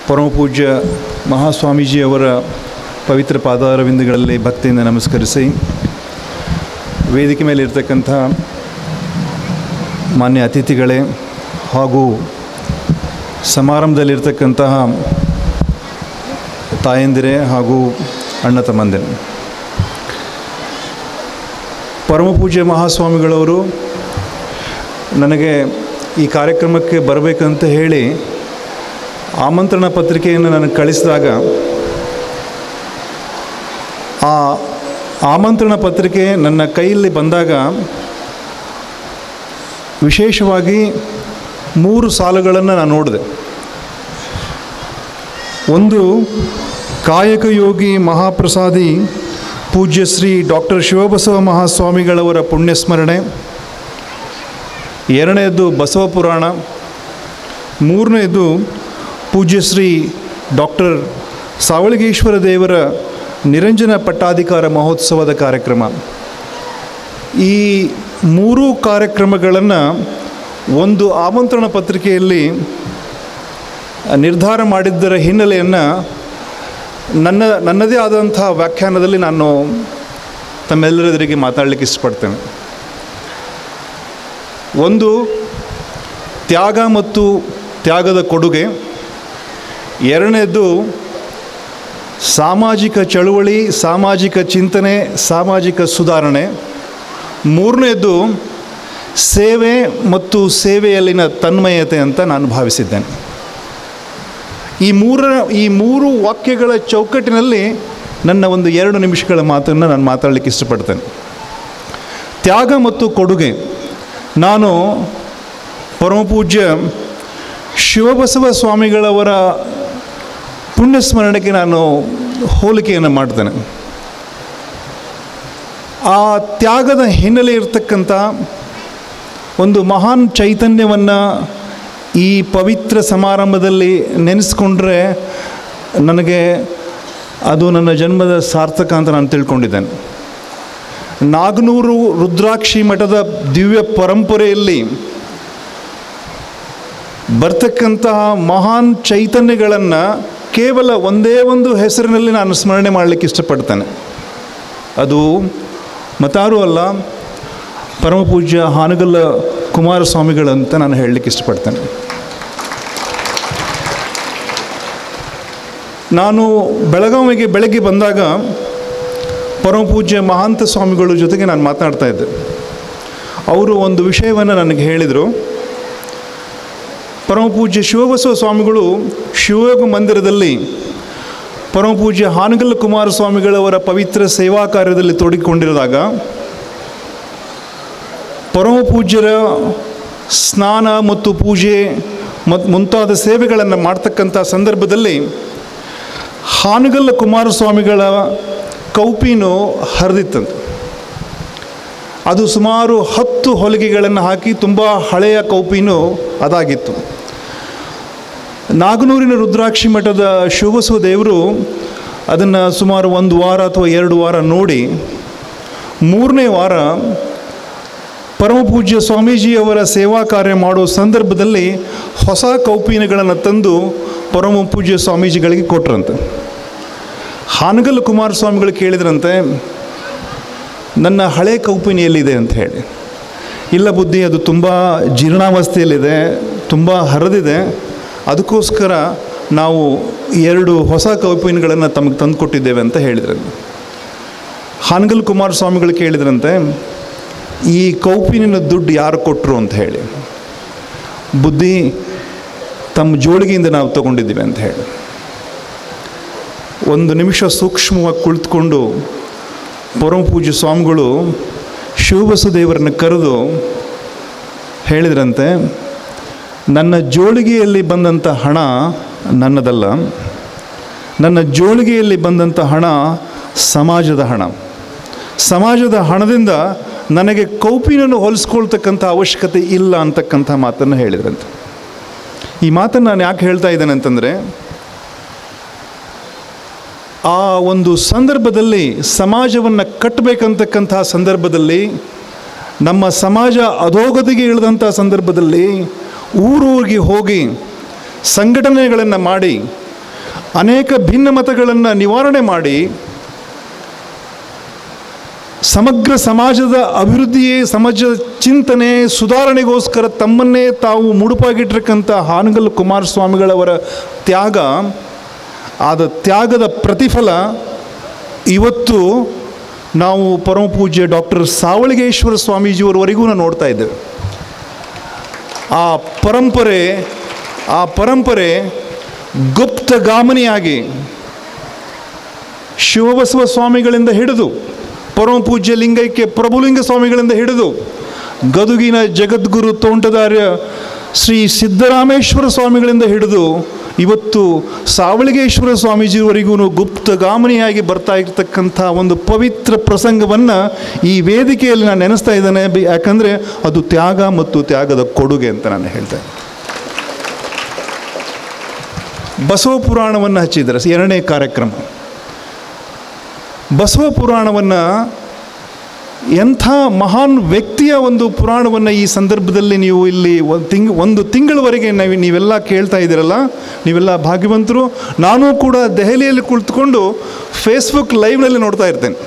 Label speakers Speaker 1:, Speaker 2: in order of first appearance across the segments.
Speaker 1: ಪರಮಪೂಜ್ಯ ಮಹಾಸ್ವಾಮೀಜಿಯವರ ಪವಿತ್ರ ಪಾದಾರವಿಂದಗಳಲ್ಲಿ ಭಕ್ತಿಯಿಂದ ನಮಸ್ಕರಿಸಿ ವೇದಿಕೆ ಮೇಲೆ ಇರ್ತಕ್ಕಂಥ ಮಾನ್ಯ ಅತಿಥಿಗಳೇ ಹಾಗೂ ಸಮಾರಂಭದಲ್ಲಿರ್ತಕ್ಕಂತಹ ತಾಯಂದಿರೇ ಹಾಗೂ ಅಣ್ಣ ತಮ್ಮಂದಿರೇ ಪರಮಪೂಜ್ಯ ಮಹಾಸ್ವಾಮಿಗಳವರು ನನಗೆ ಈ ಕಾರ್ಯಕ್ರಮಕ್ಕೆ ಬರಬೇಕಂತ ಹೇಳಿ ಆಮಂತ್ರಣ ಪತ್ರಿಕೆಯನ್ನು ನನಗೆ ಕಳಿಸಿದಾಗ ಆ ಆಮಂತ್ರಣ ಪತ್ರಿಕೆ ನನ್ನ ಕೈಯಲ್ಲಿ ಬಂದಾಗ ವಿಶೇಷವಾಗಿ ಮೂರು ಸಾಲುಗಳನ್ನು ನಾನು ನೋಡಿದೆ ಒಂದು ಕಾಯಕ ಯೋಗಿ ಮಹಾಪ್ರಸಾದಿ ಪೂಜ್ಯ ಶ್ರೀ ಡಾಕ್ಟರ್ ಶಿವಬಸವ ಮಹಾಸ್ವಾಮಿಗಳವರ ಪುಣ್ಯಸ್ಮರಣೆ ಎರಡನೇದು ಬಸವ ಪುರಾಣ ಮೂರನೇದು ಪೂಜ್ಯ ಶ್ರೀ ಡಾಕ್ಟರ್ ಸಾವಳಗೇಶ್ವರ ದೇವರ ನಿರಂಜನ ಪಟ್ಟಾಧಿಕಾರ ಮಹೋತ್ಸವದ ಕಾರ್ಯಕ್ರಮ ಈ ಮೂರೂ ಕಾರ್ಯಕ್ರಮಗಳನ್ನು ಒಂದು ಆಮಂತ್ರಣ ಪತ್ರಿಕೆಯಲ್ಲಿ ನಿರ್ಧಾರ ಮಾಡಿದ್ದರ ಹಿನ್ನೆಲೆಯನ್ನು ನನ್ನ ನನ್ನದೇ ಆದಂಥ ವ್ಯಾಖ್ಯಾನದಲ್ಲಿ ನಾನು ತಮ್ಮೆಲ್ಲರೆದುರಿಗೆ ಮಾತಾಡಲಿಕ್ಕೆ ಇಷ್ಟಪಡ್ತೇನೆ ಒಂದು ತ್ಯಾಗ ಮತ್ತು ತ್ಯಾಗದ ಕೊಡುಗೆ ಎರಡನೇದು ಸಾಮಾಜಿಕ ಚಳುವಳಿ ಸಾಮಾಜಿಕ ಚಿಂತನೆ ಸಾಮಾಜಿಕ ಸುಧಾರಣೆ ಮೂರನೇದು ಸೇವೆ ಮತ್ತು ಸೇವೆಯಲ್ಲಿನ ತನ್ಮಯತೆ ಅಂತ ನಾನು ಭಾವಿಸಿದ್ದೇನೆ ಈ ಮೂರ ಈ ಮೂರು ವಾಕ್ಯಗಳ ಚೌಕಟ್ಟಿನಲ್ಲಿ ನನ್ನ ಒಂದು ಎರಡು ನಿಮಿಷಗಳ ಮಾತನ್ನು ನಾನು ಮಾತಾಡಲಿಕ್ಕೆ ಇಷ್ಟಪಡ್ತೇನೆ ತ್ಯಾಗ ಮತ್ತು ಕೊಡುಗೆ ನಾನು ಪರಮಪೂಜ್ಯ ಶಿವಬಸವ ಸ್ವಾಮಿಗಳವರ ಪುಣ್ಯಸ್ಮರಣೆಗೆ ನಾನು ಹೋಲಿಕೆಯನ್ನು ಮಾಡ್ತೇನೆ ಆ ತ್ಯಾಗದ ಹಿನ್ನೆಲೆ ಇರತಕ್ಕಂಥ ಒಂದು ಮಹಾನ್ ಚೈತನ್ಯವನ್ನು ಈ ಪವಿತ್ರ ಸಮಾರಂಭದಲ್ಲಿ ನೆನೆಸ್ಕೊಂಡ್ರೆ ನನಗೆ ಅದು ನನ್ನ ಜನ್ಮದ ಸಾರ್ಥಕ ಅಂತ ನಾನು ತಿಳ್ಕೊಂಡಿದ್ದೇನೆ ನಾಗನೂರು ರುದ್ರಾಕ್ಷಿ ಮಠದ ದಿವ್ಯ ಪರಂಪರೆಯಲ್ಲಿ ಬರ್ತಕ್ಕಂತಹ ಮಹಾನ್ ಚೈತನ್ಯಗಳನ್ನು ಕೇವಲ ಒಂದೇ ಒಂದು ಹೆಸರಿನಲ್ಲಿ ನಾನು ಸ್ಮರಣೆ ಮಾಡಲಿಕ್ಕೆ ಇಷ್ಟಪಡ್ತೇನೆ ಅದು ಮತಾರು ಅಲ್ಲ ಪರಮಪೂಜ್ಯ ಹಾನಗಲ್ಲ ಕುಮಾರಸ್ವಾಮಿಗಳಂತ ನಾನು ಹೇಳಲಿಕ್ಕೆ ಇಷ್ಟಪಡ್ತೇನೆ ನಾನು ಬೆಳಗಾವಿಗೆ ಬೆಳಗ್ಗೆ ಬಂದಾಗ ಪರಮಪೂಜ್ಯ ಮಹಾಂತ ಸ್ವಾಮಿಗಳ ಜೊತೆಗೆ ನಾನು ಮಾತನಾಡ್ತಾ ಇದ್ದೆ ಅವರು ಒಂದು ವಿಷಯವನ್ನು ನನಗೆ ಹೇಳಿದರು ಪರಮಪೂಜ್ಯ ಶಿವಬಸವ ಸ್ವಾಮಿಗಳು ಶಿವಯೋಗ ಮಂದಿರದಲ್ಲಿ ಪರಮಪೂಜ್ಯ ಹಾನಗಲ್ಲ ಕುಮಾರಸ್ವಾಮಿಗಳವರ ಪವಿತ್ರ ಸೇವಾ ಕಾರ್ಯದಲ್ಲಿ ತೊಡಗಿಕೊಂಡಿರುವಾಗ ಪರಮಪೂಜ್ಯರ ಸ್ನಾನ ಮತ್ತು ಪೂಜೆ ಮತ್ತು ಮುಂತಾದ ಸೇವೆಗಳನ್ನು ಮಾಡ್ತಕ್ಕಂಥ ಸಂದರ್ಭದಲ್ಲಿ ಹಾನಗಲ್ಲ ಕುಮಾರಸ್ವಾಮಿಗಳ ಕೌಪಿನು ಹರಿದಿತ್ತಂತೆ ಅದು ಸುಮಾರು ಹತ್ತು ಹೊಲಿಗೆಗಳನ್ನು ಹಾಕಿ ತುಂಬ ಹಳೆಯ ಕೌಪಿನು ಅದಾಗಿತ್ತು ನಾಗನೂರಿನ ರುದ್ರಾಕ್ಷಿ ಮಠದ ಶಿವಬಸವ ದೇವರು ಅದನ್ನು ಸುಮಾರು ಒಂದು ವಾರ ಅಥವಾ ಎರಡು ವಾರ ನೋಡಿ ಮೂರನೇ ವಾರ ಪರಮಪೂಜ್ಯ ಸ್ವಾಮೀಜಿಯವರ ಸೇವಾ ಕಾರ್ಯ ಮಾಡೋ ಸಂದರ್ಭದಲ್ಲಿ ಹೊಸ ಕೌಪಿನಗಳನ್ನು ತಂದು ಪರಮ ಪೂಜ್ಯ ಸ್ವಾಮೀಜಿಗಳಿಗೆ ಕೊಟ್ರಂತೆ ಹಾನಗಲ್ ಕುಮಾರಸ್ವಾಮಿಗಳು ಕೇಳಿದ್ರಂತೆ ನನ್ನ ಹಳೆ ಕೌಪಿನಿ ಎಲ್ಲಿದೆ ಅಂತ ಹೇಳಿ ಇಲ್ಲ ಬುದ್ಧಿ ಅದು ತುಂಬ ಜೀರ್ಣಾವಸ್ಥೆಯಲ್ಲಿದೆ ತುಂಬ ಹರಿದಿದೆ ಅದಕ್ಕೋಸ್ಕರ ನಾವು ಎರಡು ಹೊಸ ಕೌಪಿನ್ಗಳನ್ನು ತಮಗೆ ತಂದು ಕೊಟ್ಟಿದ್ದೇವೆ ಅಂತ ಹೇಳಿದ್ರು ಹಾನಗಲ್ ಕುಮಾರಸ್ವಾಮಿಗಳು ಕೇಳಿದ್ರಂತೆ ಈ ಕೌಪಿನಿನ ದುಡ್ಡು ಯಾರು ಕೊಟ್ಟರು ಅಂತ ಹೇಳಿ ಬುದ್ಧಿ ತಮ್ಮ ಜೋಳಿಗೆಯಿಂದ ನಾವು ತಗೊಂಡಿದ್ದೀವಿ ಅಂತ ಹೇಳಿ ಒಂದು ನಿಮಿಷ ಸೂಕ್ಷ್ಮವಾಗಿ ಕುಳಿತುಕೊಂಡು ಪರಮಪೂಜ್ಯ ಸ್ವಾಮಿಗಳು ಶಿವಬಸದೇವರನ್ನು ಕರೆದು ಹೇಳಿದ್ರಂತೆ ನನ್ನ ಜೋಳಿಗೆಯಲ್ಲಿ ಬಂದಂಥ ಹಣ ನನ್ನದಲ್ಲ ನನ್ನ ಜೋಳಿಗೆಯಲ್ಲಿ ಬಂದಂಥ ಹಣ ಸಮಾಜದ ಹಣ ಸಮಾಜದ ಹಣದಿಂದ ನನಗೆ ಕೌಪಿನನ್ನು ಹೊಲಿಸ್ಕೊಳ್ತಕ್ಕಂಥ ಅವಶ್ಯಕತೆ ಇಲ್ಲ ಅಂತಕ್ಕಂಥ ಮಾತನ್ನು ಹೇಳಿದ್ರಂತೆ ಈ ಮಾತನ್ನು ನಾನು ಯಾಕೆ ಹೇಳ್ತಾ ಇದ್ದೇನೆ ಅಂತಂದರೆ ಆ ಒಂದು ಸಂದರ್ಭದಲ್ಲಿ ಸಮಾಜವನ್ನು ಕಟ್ಟಬೇಕಂತಕ್ಕಂಥ ಸಂದರ್ಭದಲ್ಲಿ ನಮ್ಮ ಸಮಾಜ ಅಧೋಗತಿಗೆ ಇಳಿದಂಥ ಸಂದರ್ಭದಲ್ಲಿ ಊರೂರಿಗೆ ಹೋಗಿ ಸಂಘಟನೆಗಳನ್ನು ಮಾಡಿ ಅನೇಕ ಭಿನ್ನಮತಗಳನ್ನು ನಿವಾರಣೆ ಮಾಡಿ ಸಮಗ್ರ ಸಮಾಜದ ಅಭಿವೃದ್ಧಿಯೇ ಸಮಾಜದ ಚಿಂತನೆ ಸುಧಾರಣೆಗೋಸ್ಕರ ತಮ್ಮನ್ನೇ ತಾವು ಮುಡುಪಾಗಿಟ್ಟಿರ್ತಕ್ಕಂಥ ಹಾನಗಲ್ ಕುಮಾರಸ್ವಾಮಿಗಳವರ ತ್ಯಾಗ ಆದ ತ್ಯಾಗದ ಪ್ರತಿಫಲ ಇವತ್ತು ನಾವು ಪರಮಪೂಜ್ಯ ಡಾಕ್ಟರ್ ಸಾವಳಿಗೇಶ್ವರ ಸ್ವಾಮೀಜಿಯವರವರೆಗೂ ನಾವು ನೋಡ್ತಾ ಇದ್ದೇವೆ ಆ ಪರಂಪರೆ ಆ ಪರಂಪರೆ ಗುಪ್ತಗಾಮನಿಯಾಗಿ ಶಿವಬಸವ ಸ್ವಾಮಿಗಳಿಂದ ಹಿಡಿದು ಪರಮಪೂಜ್ಯ ಲಿಂಗೈಕ್ಯ ಪ್ರಭುಲಿಂಗ ಸ್ವಾಮಿಗಳಿಂದ ಹಿಡಿದು ಗದುಗಿನ ಜಗದ್ಗುರು ತೋಂಟದಾರ್ಯ ಶ್ರೀ ಸಿದ್ದರಾಮೇಶ್ವರ ಸ್ವಾಮಿಗಳಿಂದ ಹಿಡಿದು ಇವತ್ತು ಸಾವಳಿಗೇಶ್ವರ ಸ್ವಾಮೀಜಿಯವರೆಗೂ ಗುಪ್ತಗಾಮನಿಯಾಗಿ ಬರ್ತಾ ಇರ್ತಕ್ಕಂಥ ಒಂದು ಪವಿತ್ರ ಪ್ರಸಂಗವನ್ನು ಈ ವೇದಿಕೆಯಲ್ಲಿ ನಾನು ನೆನೆಸ್ತಾ ಇದ್ದೇನೆ ಬಿ- ಯಾಕಂದರೆ ಅದು ತ್ಯಾಗ ಮತ್ತು ತ್ಯಾಗದ ಕೊಡುಗೆ ಅಂತ ನಾನು ಹೇಳ್ತೇನೆ ಬಸವ ಪುರಾಣವನ್ನು ಹಚ್ಚಿದ್ದಾರೆ ಎರಡನೇ ಕಾರ್ಯಕ್ರಮ ಬಸವ ಪುರಾಣವನ್ನು ಎಂಥ ಮಹಾನ್ ವ್ಯಕ್ತಿಯ ಒಂದು ಪುರಾಣವನ್ನು ಈ ಸಂದರ್ಭದಲ್ಲಿ ನೀವು ಇಲ್ಲಿ ಒಂದು ತಿಂಗ್ ಒಂದು ತಿಂಗಳವರೆಗೆ ನಾವು ನೀವೆಲ್ಲ ಕೇಳ್ತಾ ಇದ್ದೀರಲ್ಲ ನೀವೆಲ್ಲ ಭಾಗ್ಯವಂತರು ನಾನು ಕೂಡ ದೆಹಲಿಯಲ್ಲಿ ಕುಳಿತುಕೊಂಡು ಫೇಸ್ಬುಕ್ ಲೈವ್ನಲ್ಲಿ ನೋಡ್ತಾ ಇರ್ತೇನೆ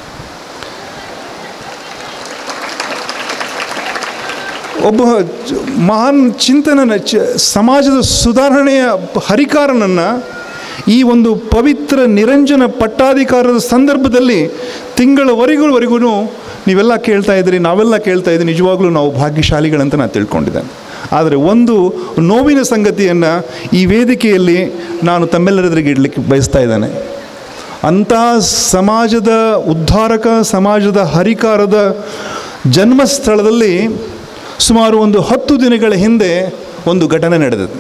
Speaker 1: ಒಬ್ಬ ಚ- ಮಹಾನ್ ಚಿಂತನನ ಚ ಸಮಾಜದ ಸುಧಾರಣೆಯ ಹರಿಕಾರನನ್ನು ಈ ಒಂದು ಪವಿತ್ರ ನಿರಂಜನ ಪಟ್ಟಾಧಿಕಾರದ ಸಂದರ್ಭದಲ್ಲಿ ತಿಂಗಳವರೆಗೂ ನೀವೆಲ್ಲ ಕೇಳ್ತಾ ಇದ್ದೀರಿ ನಾವೆಲ್ಲ ಕೇಳ್ತಾ ಇದ್ದೀವಿ ನಿಜವಾಗ್ಲೂ ನಾವು ಭಾಗ್ಯಶಾಲಿಗಳಂತ ನಾನು ತಿಳ್ಕೊಂಡಿದ್ದೇನೆ ಆದರೆ ಒಂದು ನೋವಿನ ಸಂಗತಿಯನ್ನು ಈ ವೇದಿಕೆಯಲ್ಲಿ ನಾನು ತಮ್ಮೆಲ್ಲರೆದುರಿಗೆ ಇಡಲಿಕ್ಕೆ ಬಯಸ್ತಾ ಇದ್ದೇನೆ ಅಂಥ ಸಮಾಜದ ಉದ್ಧಾರಕ ಸಮಾಜದ ಹರಿಕಾರದ ಜನ್ಮಸ್ಥಳದಲ್ಲಿ ಸುಮಾರು ಒಂದು ಹತ್ತು ದಿನಗಳ ಹಿಂದೆ ಒಂದು ಘಟನೆ ನಡೆದಿದೆ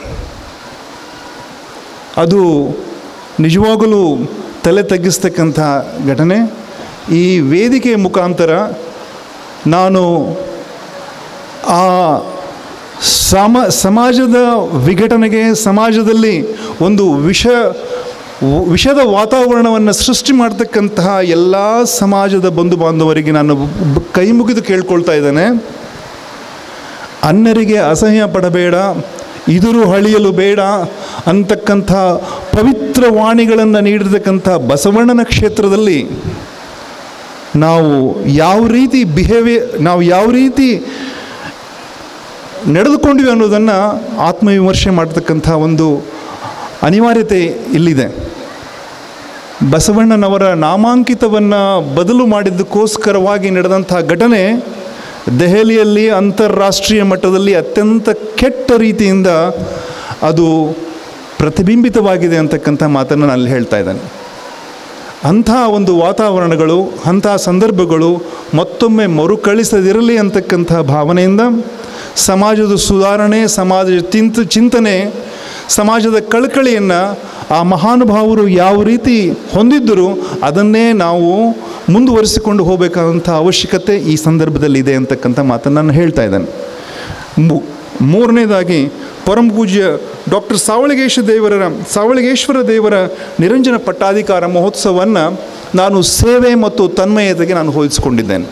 Speaker 1: ಅದು ನಿಜವಾಗಲೂ ತಲೆ ತಗ್ಗಿಸ್ತಕ್ಕಂಥ ಘಟನೆ ಈ ವೇದಿಕೆಯ ಮುಖಾಂತರ ನಾನು ಆ ಸಮ ಸಮಾಜದ ವಿಘಟನೆಗೆ ಸಮಾಜದಲ್ಲಿ ಒಂದು ವಿಷ ವಿಷದ ವಾತಾವರಣವನ್ನು ಸೃಷ್ಟಿ ಮಾಡ್ತಕ್ಕಂತಹ ಎಲ್ಲ ಸಮಾಜದ ಬಂಧು ಬಾಂಧವರಿಗೆ ನಾನು ಬ- ಕೈ ಮುಗಿದು ಕೇಳ್ಕೊಳ್ತಾ ಇದ್ದೇನೆ ಅನ್ಯರಿಗೆ ಅಸಹ್ಯ ಪಡಬೇಡ ಇದುರು ಹಳಿಯಲು ಬೇಡ ಅಂತಕ್ಕಂಥ ಪವಿತ್ರ ವಾಣಿಗಳನ್ನು ನೀಡಿರ್ತಕ್ಕಂಥ ಬಸವಣ್ಣನ ಕ್ಷೇತ್ರದಲ್ಲಿ ನಾವು ಯಾವ ರೀತಿ ಬಿಹೇವಿಯ ನಾವು ಯಾವ ರೀತಿ ನಡೆದುಕೊಂಡಿವಿ ಅನ್ನೋದನ್ನು ಆತ್ಮವಿಮರ್ಶೆ ಮಾಡತಕ್ಕಂಥ ಒಂದು ಅನಿವಾರ್ಯತೆ ಇಲ್ಲಿದೆ ಬಸವಣ್ಣನವರ ನಾಮಾಂಕಿತವನ್ನು ಬದಲು ಮಾಡಿದ್ದಕ್ಕೋಸ್ಕರವಾಗಿ ನಡೆದಂಥ ಘಟನೆ ದೆಹಲಿಯಲ್ಲಿ ಅಂತಾರಾಷ್ಟ್ರೀಯ ಮಟ್ಟದಲ್ಲಿ ಅತ್ಯಂತ ಕೆಟ್ಟ ರೀತಿಯಿಂದ ಅದು ಪ್ರತಿಬಿಂಬಿತವಾಗಿದೆ ಅಂತಕ್ಕಂಥ ಮಾತನ್ನು ನಾನು ಅಲ್ಲಿ ಹೇಳ್ತಾ ಇದ್ದೇನೆ ಅಂಥ ಒಂದು ವಾತಾವರಣಗಳು ಅಂಥ ಸಂದರ್ಭಗಳು ಮತ್ತೊಮ್ಮೆ ಮರುಕಳಿಸದಿರಲಿ ಅಂತಕ್ಕಂಥ ಭಾವನೆಯಿಂದ ಸಮಾಜದ ಸುಧಾರಣೆ ಸಮಾಜದ ಚಿಂತ ಚಿಂತನೆ ಸಮಾಜದ ಕಳಕಳಿಯನ್ನು ಆ ಮಹಾನುಭಾವರು ಯಾವ ರೀತಿ ಹೊಂದಿದ್ದರು ಅದನ್ನೇ ನಾವು ಮುಂದುವರಿಸಿಕೊಂಡು ಹೋಗಬೇಕಾದಂಥ ಅವಶ್ಯಕತೆ ಈ ಸಂದರ್ಭದಲ್ಲಿ ಇದೆ ಅಂತಕ್ಕಂಥ ಮಾತನ್ನು ನಾನು ಹೇಳ್ತಾ ಇದ್ದೇನೆ ಮೂ- ಮೂರನೇದಾಗಿ ಪರಮ ಪೂಜ್ಯ ಡಾಕ್ಟರ್ ಸಾವಳಿಗೇಶ ದೇವರ ಸಾವಳಿಗೇಶ್ವರ ದೇವರ ನಿರಂಜನ ಪಟ್ಟಾಧಿಕಾರ ಮಹೋತ್ಸವವನ್ನು ನಾನು ಸೇವೆ ಮತ್ತು ತನ್ಮಯತೆಗೆ ನಾನು ಹೋಲಿಸಿಕೊಂಡಿದ್ದೇನೆ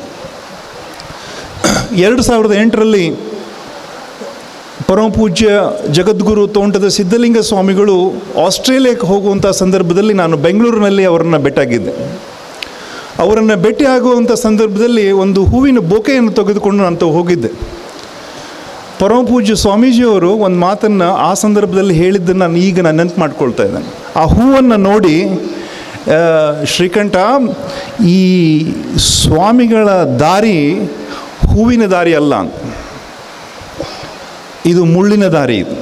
Speaker 1: ಎರಡು ಸಾವಿರದ ಎಂಟರಲ್ಲಿ ಪರಮ ಪೂಜ್ಯ ಜಗದ್ಗುರು ತೋಂಟದ ಸಿದ್ಧಲಿಂಗ ಸ್ವಾಮಿಗಳು ಆಸ್ಟ್ರೇಲಿಯಾಕ್ಕೆ ಹೋಗುವಂಥ ಸಂದರ್ಭದಲ್ಲಿ ನಾನು ಬೆಂಗಳೂರಿನಲ್ಲಿ ಅವರನ್ನು ಭೇಟಿಯಾಗಿದ್ದೆ ಅವರನ್ನು ಭೇಟಿ ಆಗುವಂಥ ಸಂದರ್ಭದಲ್ಲಿ ಒಂದು ಹೂವಿನ ಬೊಕೆಯನ್ನು ತೆಗೆದುಕೊಂಡು ನಾನು ತ- ಹೋಗಿದ್ದೆ ಪರಮ ಪೂಜ್ಯ ಸ್ವಾಮೀಜಿಯವರು ಒಂದು ಮಾತನ್ನು ಆ ಸಂದರ್ಭದಲ್ಲಿ ಹೇಳಿದ್ದನ್ನು ನಾನು ಈಗ ನಾನು ನೆನಪು ಮಾಡ್ಕೊಳ್ತಾ ಇದ್ದೇನೆ ಆ ಹೂವನ್ನು ನೋಡಿ ಆ, ಶ್ರೀಕಂಠ ಈ ಸ್ವಾಮಿಗಳ ದಾರಿ ಹೂವಿನ ದಾರಿ ಅಲ್ಲ ಅಂತ ಇದು ಮುಳ್ಳಿನ ದಾರಿ ಇದು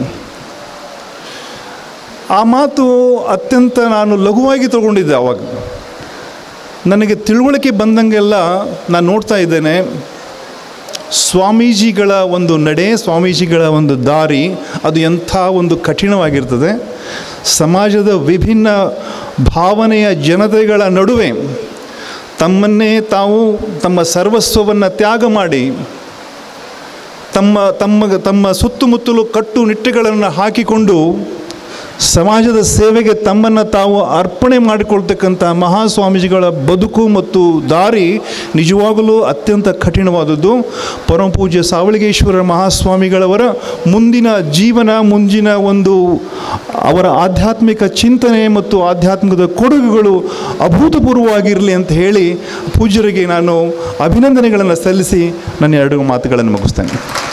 Speaker 1: ಆ ಮಾತು ಅತ್ಯಂತ ನಾನು ಲಘುವಾಗಿ ತಗೊಂಡಿದ್ದೆ ಆವಾಗ ನನಗೆ ತಿಳುವಳಿಕೆ ಬಂದಂಗೆಲ್ಲ ನಾನು ನೋಡ್ತಾ ಇದ್ದೇನೆ ಸ್ವಾಮೀಜಿಗಳ ಒಂದು ನಡೆ ಸ್ವಾಮೀಜಿಗಳ ಒಂದು ದಾರಿ ಅದು ಎಂಥ ಒಂದು ಕಠಿಣವಾಗಿರ್ತದೆ ಸಮಾಜದ ವಿಭಿನ್ನ ಭಾವನೆಯ ಜನತೆಗಳ ನಡುವೆ ತಮ್ಮನ್ನೇ ತಾವು ತಮ್ಮ ಸರ್ವಸ್ವವನ್ನು ತ್ಯಾಗ ಮಾಡಿ ತಮ್ಮ ತಮ್ಮ ತಮ್ಮ ಸುತ್ತಮುತ್ತಲು ಕಟ್ಟುನಿಟ್ಟುಗಳನ್ನು ಹಾಕಿಕೊಂಡು ಸಮಾಜದ ಸೇವೆಗೆ ತಮ್ಮನ್ನು ತಾವು ಅರ್ಪಣೆ ಮಾಡಿಕೊಳ್ತಕ್ಕಂಥ ಮಹಾಸ್ವಾಮೀಜಿಗಳ ಬದುಕು ಮತ್ತು ದಾರಿ ನಿಜವಾಗಲೂ ಅತ್ಯಂತ ಕಠಿಣವಾದದ್ದು ಪರಮಪೂಜ್ಯ ಸಾವಳಿಗೇಶ್ವರ ಮಹಾಸ್ವಾಮಿಗಳವರ ಮುಂದಿನ ಜೀವನ ಮುಂದಿನ ಒಂದು ಅವರ ಆಧ್ಯಾತ್ಮಿಕ ಚಿಂತನೆ ಮತ್ತು ಆಧ್ಯಾತ್ಮಿಕದ ಕೊಡುಗುಗಳು ಅಭೂತಪೂರ್ವವಾಗಿರಲಿ ಅಂತ ಹೇಳಿ ಪೂಜ್ಯರಿಗೆ ನಾನು ಅಭಿನಂದನೆಗಳನ್ನು ಸಲ್ಲಿಸಿ ನನ್ನ ಎರಡು ಮಾತುಗಳನ್ನು ಮುಗಿಸ್ತೇನೆ